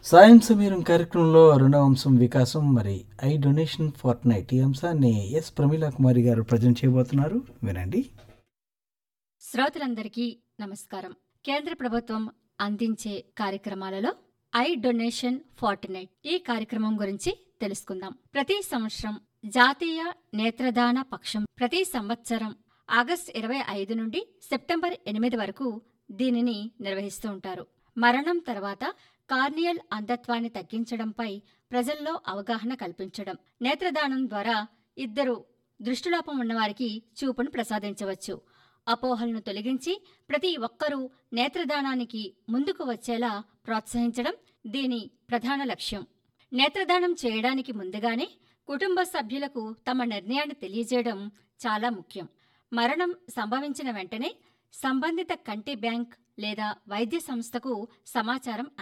సాయం సమీరం కార్యక్రమంలో రెండవ అంశం వికాసం మరి ఐ డొనేషన్ ఫార్ట్ నైట్ ఈ అంశాన్ని ఎస్ ప్రమీలా కుమారి గారు ప్రజెంట్ చేయబోతున్నారు వినండి శ్రోతలందరికీ నమస్కారం కేంద్ర ప్రభుత్వం అందించే కార్యక్రమాలలో ఐ డొనేషన్ ఫార్టినైట్ ఈ కార్యక్రమం గురించి తెలుసుకుందాం ప్రతి సంవత్సరం జాతీయ నేత్రదాన పక్షం ప్రతి సంవత్సరం ఆగస్ట్ ఇరవై ఐదు నుండి సెప్టెంబర్ ఎనిమిది వరకు దీనిని నిర్వహిస్తూ ఉంటారు మరణం తర్వాత కార్నియల్ అంధత్వాన్ని తగ్గించడంపై ప్రజల్లో అవగాహన కల్పించడం నేత్రదానం ద్వారా ఇద్దరు దృష్టిలోపం ఉన్నవారికి చూపును ప్రసాదించవచ్చు అపోహలను తొలగించి ప్రతి ఒక్కరూ నేత్రదానానికి ముందుకు వచ్చేలా ప్రోత్సహించడం దీని ప్రధాన లక్ష్యం నేత్రదానం చేయడానికి ముందుగానే కుటుంబ సభ్యులకు తమ నిర్ణయాన్ని తెలియజేయడం చాలా ముఖ్యం మరణం సంభవించిన వెంటనే సంబంధిత కంటి బ్యాంక్ లేదా వైద్య సంస్థకు సమాచారం